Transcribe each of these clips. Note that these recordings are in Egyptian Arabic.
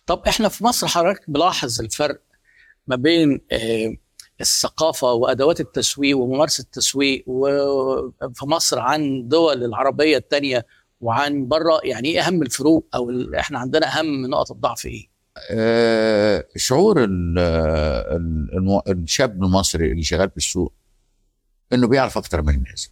طب احنا في مصر حضرتك ملاحظ الفرق ما بين آه، الثقافه وادوات التسويق وممارسه التسويق وفي مصر عن دول العربيه الثانيه وعن بره يعني ايه اهم الفروق او ال- احنا عندنا اهم نقط الضعف ايه؟ آه، شعور ال- ال- المو- الشاب المصري اللي شغال في السوق انه بيعرف اكتر من الناس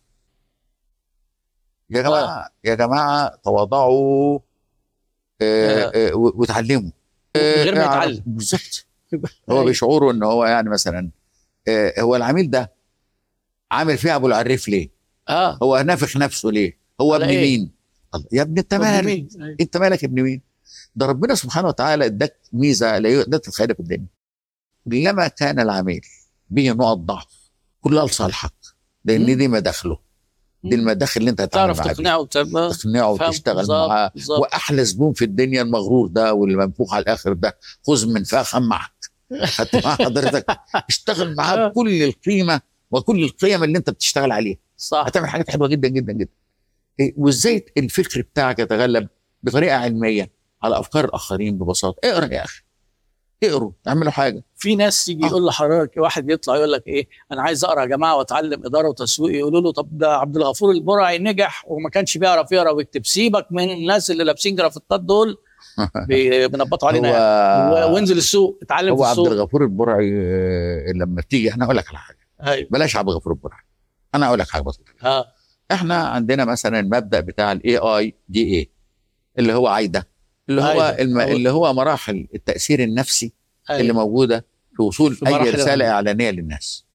يا جماعه يا جماعه تواضعوا آه، آه، و- وتعلموا من غير ما اعرف- يتعلم. بالظبط هو بيشعروا ان هو يعني مثلا آه، هو العميل ده عامل فيها ابو العريف ليه؟ اه هو نافخ نفسه ليه؟ هو على ابن إيه؟ مين؟ الله، يا ابن انت مالك؟ مين؟ أيوة. انت مالك يا ابن مين؟ ده ربنا سبحانه وتعالى اداك ميزه لا لا تتخيلها في الدنيا. لما كان العميل به نقط ضعف كلها لصالحك لان مم. دي مداخله دي المداخل اللي انت هتتعامل تعرف معاها تقنعه وتبقى تقنعه فاهم وتشتغل بالظبط، معاه بالظبط. واحلى زبون في الدنيا المغرور ده واللي منفوخ على الاخر ده خذ من فاخ معك خدت مع حضرتك اشتغل معاه بكل القيمه وكل القيم اللي انت بتشتغل عليها صح هتعمل حاجات حلوه جدا جدا جدا إيه، وازاي الفكر بتاعك يتغلب بطريقه علميه على افكار الاخرين ببساطه اقرا يا اخي اقروا اعملوا حاجه في ناس يجي آه. يقول لحضرتك واحد يطلع يقول لك ايه انا عايز اقرا يا جماعه واتعلم اداره وتسويق يقولوا له طب ده عبد الغفور البرعي نجح وما كانش بيعرف يقرا ويكتب سيبك من الناس اللي لابسين جرافتات دول بي- بينبطوا علينا يعني. هو و- وانزل السوق اتعلم هو في عبد السوق الغفور البرعي آه، لما تيجي انا اقول لك على حاجه ايوه بلاش عبد الغفور البرعي انا اقول لك حاجه بسيطه ها احنا عندنا مثلا المبدا بتاع الاي اي دي اي اللي هو عايده اللي هو عايدة. الم... هو- اللي هو مراحل التاثير النفسي اللي أيوة. موجوده في وصول في اي مراحل رساله العمل. اعلانيه للناس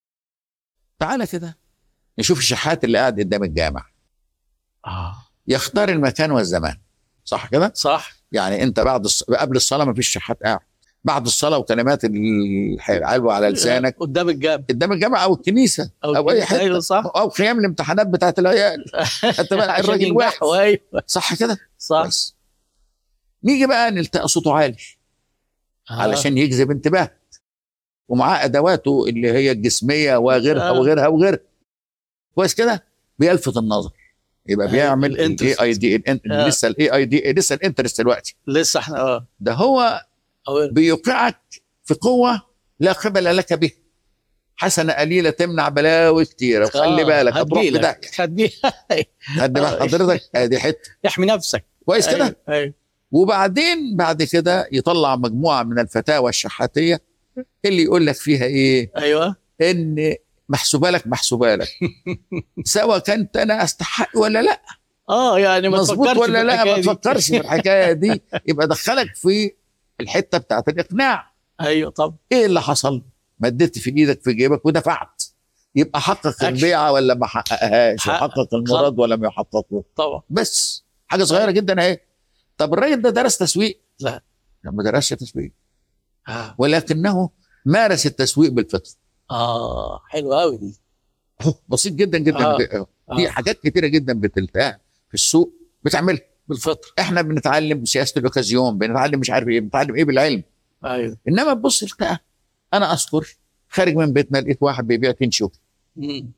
تعالى كده نشوف الشحات اللي قاعد قدام الجامع اه يختار المكان والزمان صح كده صح يعني انت بعد الص... قبل الصلاه ما فيش شحات قاعد بعد الصلاه وكلمات الحلوه على لسانك قدام الجامع قدام الجامع او الكنيسه او, اي حته ايوه صح او قيام الامتحانات بتاعت العيال انت بقى عشان الراجل واقف ينجحوا ايوه صح كده صح بس نيجي بقى نلتقى صوته عالي آه. علشان يجذب انتباه ومعاه ادواته اللي هي الجسميه وغيرها آه. وغيرها وغيرها كويس كده بيلفت النظر يبقى أيوة، بيعمل الاي الانترست. اي دي آه. لسه الاي اي دي لسه الانترست دلوقتي لسه احنا اه ده هو أو- بيوقعك في قوه لا قبل لك به حسنه قليله تمنع بلاوي كتيره وخلي آه، بالك هتروح في هتجيلك. داهيه هتجي خد بال حضرتك ادي حته احمي نفسك كويس كده أيوة، ايوه وبعدين بعد كده يطلع مجموعه من الفتاوى الشحاتيه اللي يقول لك فيها ايه ايوه ان محسوبه لك محسوبه لك سواء كنت انا استحق ولا لا اه يعني ما مظبوط تفكرش ولا في لا الحكاية ما دي. تفكرش في الحكايه دي يبقى دخلك في الحته بتاعت الاقناع ايوه طب ايه اللي حصل مديت في ايدك في جيبك ودفعت يبقى حقق أكشن. البيعه ولا ما حققهاش حقق. وحقق المراد ولا ما يحققه طبعا بس حاجه صغيره جدا اهي طب الراجل ده درس تسويق لا. ما درسش تسويق اه, ولكنه مارس التسويق بالفطر آه. حلو قوي دي أهو، بسيط جدا جدا آه. في آه. حاجات كتيره جدا بتلتقى في السوق بتعملها بالفطر احنا بنتعلم سياسه الاوكازيون بنتعلم مش عارف ايه بنتعلم ايه بالعلم ايوه انما تبص التقى انا اذكر خارج من بيتنا لقيت واحد بيبيع تين شوك مم.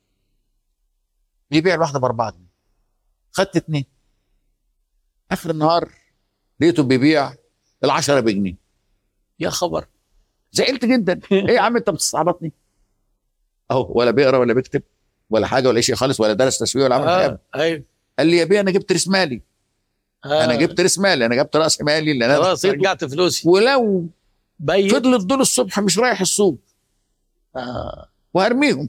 بيبيع الواحده باربعه جنيه خدت اتنين اخر النهار لقيته بيبيع العشرة بجنيه يا خبر زعلت جدا ايه يا عم انت بتستعبطني اهو ولا بيقرا ولا بيكتب ولا حاجه ولا شيء خالص ولا درس تسويق ولا عمل حاجه آه. ايوه قال لي يا بيه انا جبت راس مالي آه. انا جبت راس مالي انا جبت راس مالي اللي انا خلاص حطيته. رجعت فلوسي ولو بيت فضلت دول الصبح مش رايح السوق آه. وهرميهم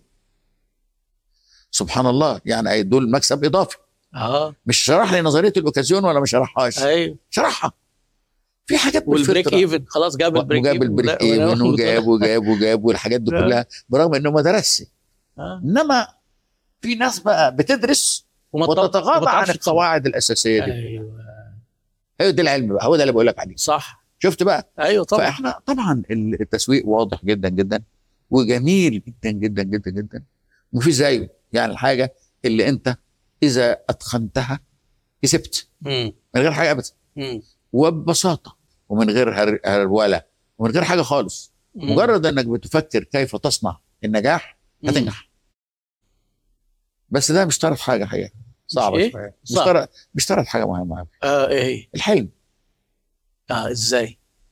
سبحان الله يعني دول مكسب اضافي اه مش شرح لي نظريه الاوكازيون ولا ما شرحهاش ايوه شرحها في حاجات والبريك بالفطرة. ايفن خلاص جاب البريك وجاب البريك ايفن وجاب وجاب وجاب والحاجات دي آه. كلها برغم انه ما درسش آه. انما في ناس بقى بتدرس وما تط- وما وتتغاضى عن تعرفش القواعد الاساسيه دي ايوه هو ده العلم بقى هو ده اللي بقول لك عليه صح شفت بقى ايوه طبعا فاحنا طبعا التسويق واضح جدا جدا وجميل جدا جدا جدا جدا وفي زيه يعني الحاجه اللي انت اذا اتقنتها كسبت مم. من غير حاجه ابدا مم. وببساطه ومن غير هر- هروله ومن غير حاجه خالص مم. مجرد انك بتفكر كيف تصنع النجاح مم. هتنجح بس ده مش طرف حاجه حقيقه صعبه إيه؟ شويه مش صعب. طرف مش طرف حاجه مهمه أوي. اه ايه هي؟ الحلم اه ازاي؟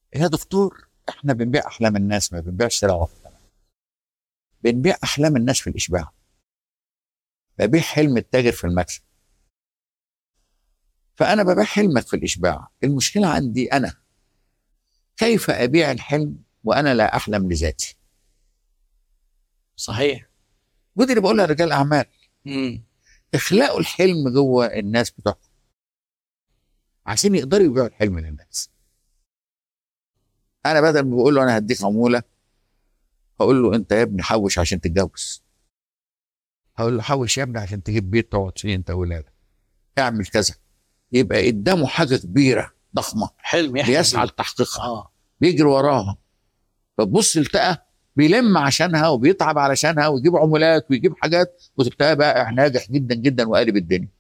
يا دكتور احنا بنبيع احلام الناس ما بنبيعش سلع واحده بنبيع احلام الناس في الاشباع ببيع حلم التاجر في المكسب فانا ببيع حلمك في الاشباع المشكله عندي انا كيف ابيع الحلم وانا لا احلم لذاتي صحيح ودي اللي بقولها لرجال الاعمال مم. اخلاقوا الحلم جوه الناس بتوعهم عشان يقدروا يبيعوا الحلم للناس انا بدل ما بقول له انا هديك عموله هقول له انت يا ابني حوش عشان تتجوز هقول له حوش يا ابني عشان تجيب بيت تقعد فيه انت واولادك اعمل كذا يبقى قدامه حاجه كبيره ضخمه حلم يحلم بيسعى بيه. لتحقيقها اه بيجري وراها فتبص التقى بيلم عشانها وبيتعب علشانها ويجيب عمولات ويجيب حاجات وتبقى بقى ناجح جدا جدا وقالب الدنيا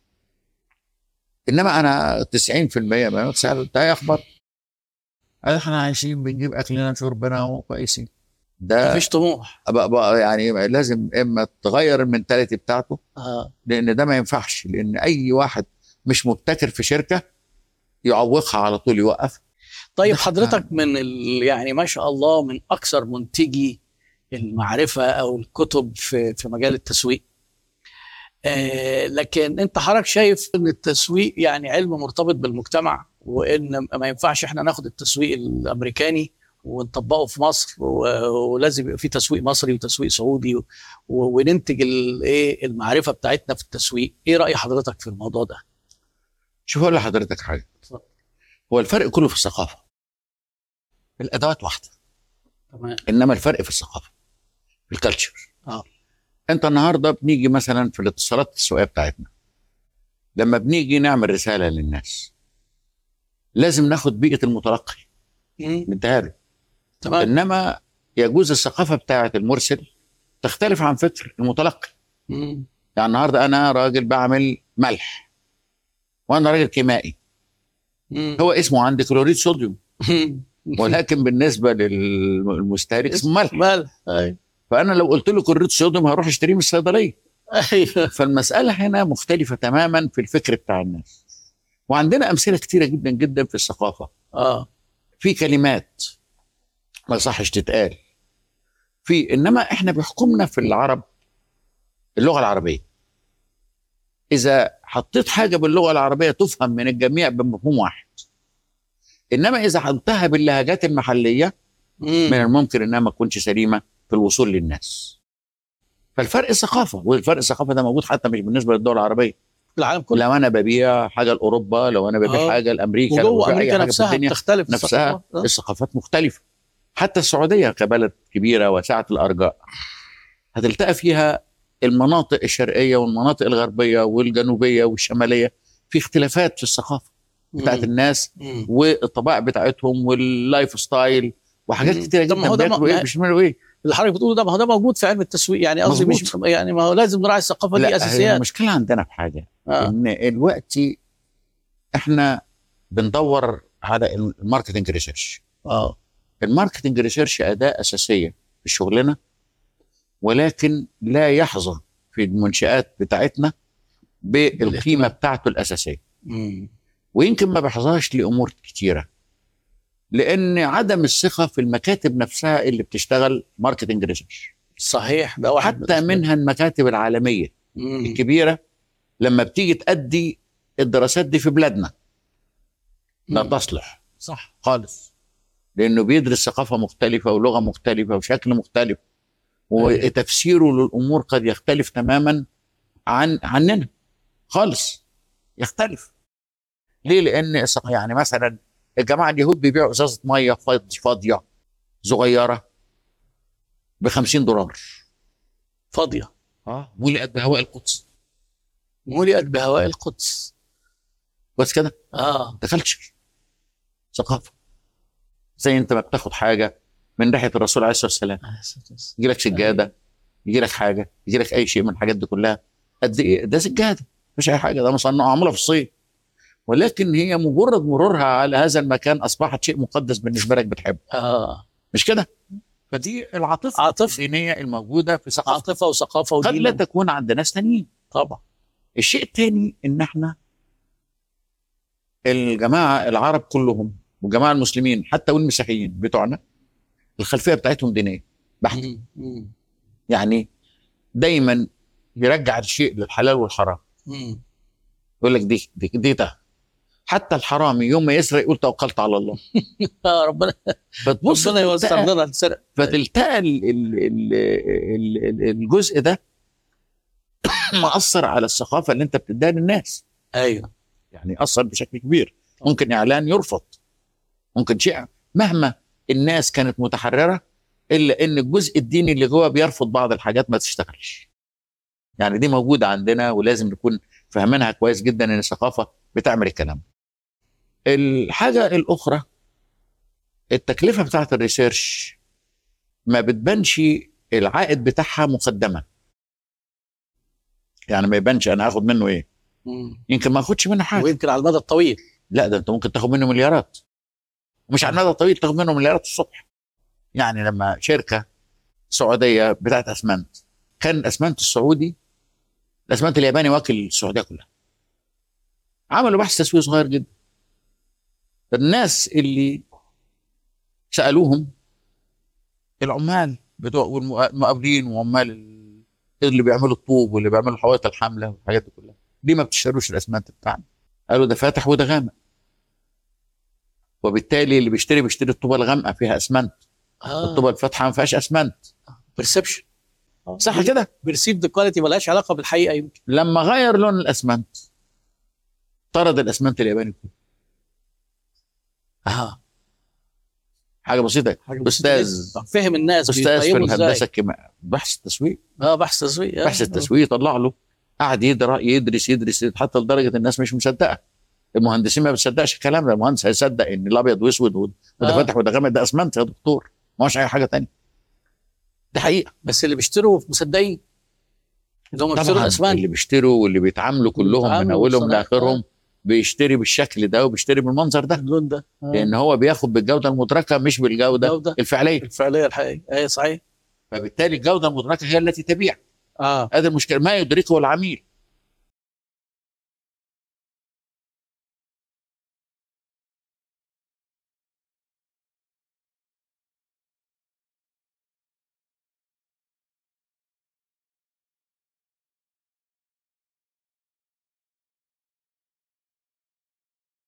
انما انا 90% ما تسال انت ايه اخبار؟ قال احنا عايشين بنجيب اكلنا شربنا وكويسين ده مفيش طموح بقى بقى يعني لازم اما تغير المنتاليتي بتاعته اه لان ده ما ينفعش لان اي واحد مش مبتكر في شركه يعوقها على طول يوقف طيب ده- حضرتك من ال... يعني ما شاء الله من اكثر منتجي المعرفه او الكتب في في مجال التسويق آه لكن انت حضرتك شايف ان التسويق يعني علم مرتبط بالمجتمع وان ما ينفعش احنا ناخد التسويق الامريكاني ونطبقه في مصر و- ولازم يبقى في تسويق مصري وتسويق سعودي و- وننتج الايه المعرفه بتاعتنا في التسويق ايه راي حضرتك في الموضوع ده شوف اقول لحضرتك حاجه اتفضل. هو الفرق كله في الثقافه الادوات واحده تمام انما الفرق في الثقافه في الكالتشر اه انت النهارده بنيجي مثلا في الاتصالات التسويقيه بتاعتنا لما بنيجي نعمل رساله للناس لازم ناخد بيئه المتلقي مم. نديها له تمام انما يجوز الثقافه بتاعه المرسل تختلف عن فكر المتلقي مم. يعني النهارده انا راجل بعمل ملح وانا راجل كيمائي مم. هو اسمه عندي كلوريد صوديوم مم. ولكن بالنسبه للمستهلك اسمه ملح مال ايوه فانا لو قلت له كلوريد صوديوم هروح اشتريه من الصيدليه ايوه فالمساله هنا مختلفه تماما في الفكر بتاع الناس وعندنا امثله كتيره جدا جدا في الثقافه اه في كلمات ما يصحش تتقال في انما احنا بيحكمنا في العرب اللغه العربيه اذا حطيت حاجه باللغه العربيه تفهم من الجميع بمفهوم واحد انما اذا حطها باللهجات المحليه من مم. الممكن انها ما تكونش سليمه في الوصول للناس فالفرق الثقافه والفرق الثقافه ده موجود حتى مش بالنسبه للدول العربيه العالم كله لو انا ببيع حاجه لاوروبا لو انا ببيع آه. حاجه لامريكا لو وجوه ببيع أي امريكا حاجة في نفسها الدنيا بتختلف نفسها الثقافات. آه. الثقافات مختلفة حتى السعودية كبلد كبيرة واسعة الأرجاء هتلتقى فيها المناطق الشرقية والمناطق الغربية والجنوبية والشمالية في اختلافات في الثقافة بتاعت مم. الناس مم. والطباع بتاعتهم واللايف ستايل وحاجات مم. كتيرة طب جدا ما هو ده بياكلوا ما- ايه بيشملوا ايه اللي حضرتك بتقوله ده ما هو ده موجود في علم التسويق يعني قصدي مش يعني ما هو لازم نراعي الثقافه دي لا هي اساسيات المشكلة عندنا في حاجة آه. ان دلوقتي احنا بندور على الماركتنج ريسيرش اه الماركتنج ريسيرش اداه اساسيه في شغلنا ولكن لا يحظى في المنشات بتاعتنا بالقيمه بتاعته الاساسيه مم. ويمكن ما بيحظاش لامور كتيره لان عدم الثقه في المكاتب نفسها اللي بتشتغل ماركتنج ريسيرش صحيح ده واحد حتى منها المكاتب العالميه مم. الكبيره لما بتيجي تأدي الدراسات دي في بلادنا لا مم. تصلح صح خالص لانه بيدرس ثقافه مختلفه ولغه مختلفه وشكل مختلف وتفسيره للامور قد يختلف تماما عن عننا خالص يختلف ليه لان الثق- يعني مثلا الجماعه اليهود بيبيعوا ازازه ميه فاض- فاضيه صغيره ب 50 دولار فاضيه اه ملئت بهواء القدس ملئت بهواء القدس بس كده اه ده كلتشر ثقافه زي انت ما بتاخد حاجه من ريحه الرسول عليه الصلاه والسلام يجي لك سجاده يجي لك حاجه يجي لك اي شيء من الحاجات دي كلها قد ايه ده سجاده مش اي حاجه ده مصنع معموله في الصين ولكن هي مجرد مرورها على هذا المكان اصبحت شيء مقدس بالنسبه لك بتحبه اه مش كده فدي العاطفه عاطفه الدينيه الموجوده في ثقافه عاطفه وثقافه قد ودين لا تكون عند ناس تانيين طبعا الشيء الثاني ان احنا الجماعه العرب كلهم والجماعه المسلمين حتى والمسيحيين بتوعنا الخلفيه بتاعتهم دينيه بحته مم. مم. يعني دايما يرجع الشيء للحلال والحرام مم. يقول لك دي دي, دي ده حتى الحرامي يوم ما يسرق يقول توكلت على الله آه ربنا فتبص ربنا يوسع تلتقى- لنا السرقه فتلتقى ال- ال- ال- ال- ال- الجزء ده مأثر على الثقافه اللي انت بتديها للناس ايوه يعني اثر بشكل كبير ممكن اعلان يرفض ممكن شيء مهما الناس كانت متحرره الا ان الجزء الديني اللي جوه بيرفض بعض الحاجات ما تشتغلش يعني دي موجوده عندنا ولازم نكون فاهمينها كويس جدا ان الثقافه بتعمل الكلام الحاجه الاخرى التكلفه بتاعت الريسيرش ما بتبانش العائد بتاعها مقدما يعني ما يبانش انا هاخد منه ايه مم. يمكن ما اخدش منه حاجه ويمكن على المدى الطويل لا ده انت ممكن تاخد منه مليارات ومش على المدى الطويل تاخد منه مليارات الصبح يعني لما شركه سعوديه بتاعت اسمنت كان الاسمنت السعودي الاسمنت الياباني واكل السعوديه كلها عملوا بحث تسويق صغير جدا الناس اللي سالوهم العمال بتوع والمقاولين وعمال ال- اللي بيعملوا الطوب واللي بيعملوا الحوائط الحامله والحاجات دي كلها ليه ما بتشتروش الاسمنت بتاعنا قالوا ده فاتح وده غامق وبالتالي اللي بيشتري بيشتري الطوبه الغامقه فيها اسمنت اه الطوبه الفاتحه ما فيهاش اسمنت برسبشن صح كده برسيف ذا كواليتي ملهاش علاقه بالحقيقه يمكن لما غير لون الاسمنت طرد الاسمنت الياباني كله اه حاجه بسيطه حاجة بسيطة استاذ جداً. فهم الناس استاذ في بيقيموا الهندسه ازاي الكيمياء بحث التسويق اه بحث تسويق آه. بحث التسويق طلع له قعد يدرس يدرس يدرس حتى لدرجه الناس مش مصدقه المهندسين ما بتصدقش الكلام ده المهندس هيصدق ان الابيض واسود وده آه. فاتح وده غامق ده اسمنت يا دكتور ما هوش اي حاجه تانية دي حقيقه بس اللي بيشتروا مصدقين اللي هم بيشتروا طبعا الاسمنت اللي بيشتروا واللي بيتعاملوا كلهم من بيتعاملوا اولهم بصراحة. لاخرهم بيشتري بالشكل ده وبيشتري بالمنظر ده اللون ده آه. لان هو بياخد بالجوده المدركه مش بالجوده الجودة. الفعليه الفعليه الحقيقيه اي صحيح فبالتالي الجوده المدركه هي التي تبيع اه هذه المشكله ما يدركه العميل